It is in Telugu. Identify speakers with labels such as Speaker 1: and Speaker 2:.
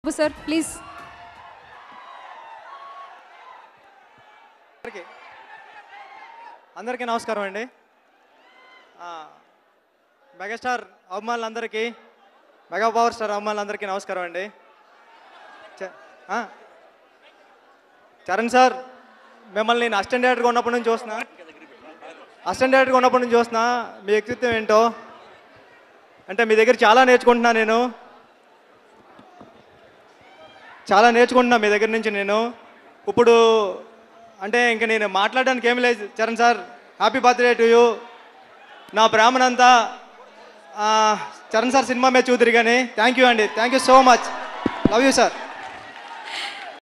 Speaker 1: బాబు సార్ ప్లీజ్
Speaker 2: అందరికీ అందరికీ నమస్కారం అండి ఆ, మెగాస్టార్ అభిమానులందరికీ మెగా పవర్ స్టార్ అభిమానులందరికీ నమస్కారం అండి చ- ఆ, చరణ్ సార్ మిమ్మల్ని నేను అసిస్టెంట్ డైరెక్టర్గా ఉన్నప్పటి నుంచి చూస్తున్నా అసిస్టెంట్ డైరెక్టర్గా ఉన్నప్పటి నుంచి చూస్తున్నా మీ వ్యక్తిత్వం ఏంటో అంటే మీ దగ్గర చాలా నేర్చుకుంటున్నా నేను చాలా నేర్చుకుంటున్నా మీ దగ్గర నుంచి నేను ఇప్పుడు అంటే ఇంక నేను మాట్లాడడానికి ఏమి లేదు Charan sir happy birthday to you నా ప్రేమనంతా ఆ, చరణ్ సార్ సినిమా మీద చూద్దరు కానీ థ్యాంక్ యూ అండి thank you so much love you sir